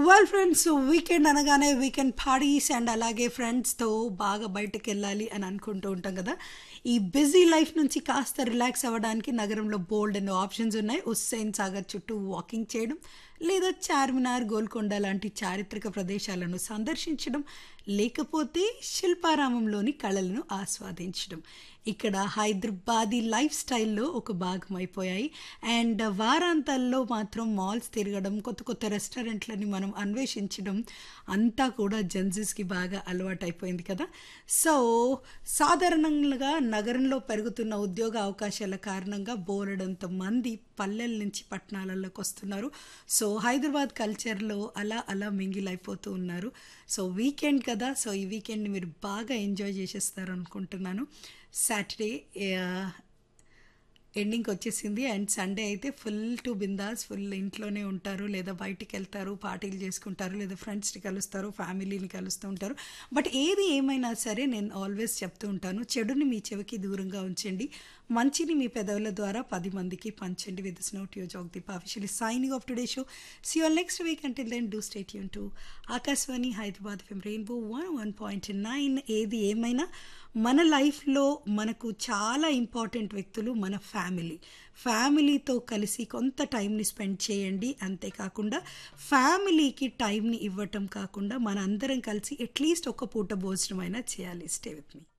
well friends weekend అనగానే weekend parties and అలాగే ఫ్రెండ్స్తో బాగా బయటకు వెళ్ళాలి అని అనుకుంటూ ఉంటాం కదా ఈ బిజీ లైఫ్ నుంచి కాస్త రిలాక్స్ అవ్వడానికి నగరంలో బోల్డ్ ఎన్నో ఆప్షన్స్ ఉన్నాయి హుస్సేన్ సాగర్ చుట్టూ వాకింగ్ చేయడం లేదా చార్మినార్ గోల్కొండ లాంటి చారిత్రక ప్రదేశాలను సందర్శించడం లేకపోతే శిల్పారామంలోని కళలను ఆస్వాదించడం ఇక్కడ హైదరాబాదీ లైఫ్ స్టైల్లో ఒక భాగం అయిపోయాయి అండ్ వారాంతాల్లో మాత్రం మాల్స్ తిరగడం కొత్త కొత్త రెస్టారెంట్లని మనం అన్వేషించడం అంతా కూడా జెన్జీస్కి బాగా అలవాటు అయిపోయింది కదా సో సాధారణంగా నగరంలో పెరుగుతున్న ఉద్యోగ అవకాశాల కారణంగా బోలెడంత మంది పల్లెల నుంచి పట్టణాలలోకి వస్తున్నారు సో హైదరాబాద్ కల్చర్లో అలా అలా మింగిల్ అయిపోతూ ఉన్నారు సో వీకెండ్ కదా సో ఈ వీకెండ్ని మీరు బాగా ఎంజాయ్ చేసేస్తారు అనుకుంటున్నాను సాటర్డే ఎండింగ్కి వచ్చేసింది అండ్ సండే అయితే ఫుల్ టు బిందాస్ ఫుల్ ఇంట్లోనే ఉంటారు లేదా బయటికి వెళ్తారు పార్టీలు చేసుకుంటారు లేదా ఫ్రెండ్స్ని కలుస్తారు ఫ్యామిలీని కలుస్తూ ఉంటారు బట్ ఏది ఏమైనా సరే నేను ఆల్వేస్ చెప్తూ ఉంటాను చెడుని మీ చెవికి దూరంగా ఉంచండి మంచిని మీ పెదవుల ద్వారా పది మందికి పంచండి with note you Jagdeep officially signing off today show see your next week until then do stay యూన్ to Akashvani Hyderabad FM rainbow one one point nine ఏది ఏమైనా మన లైఫ్లో మనకు చాలా ఇంపార్టెంట్ వ్యక్తులు మన ఫ్యామిలీ ఫ్యామిలీతో కలిసి కొంత టైంని స్పెండ్ చేయండి అంతేకాకుండా ఫ్యామిలీకి టైంని ఇవ్వటం కాకుండా మన అందరం కలిసి అట్లీస్ట్ ఒక పూట భోజనం అయినా చేయాలి స్టే విత్ మీ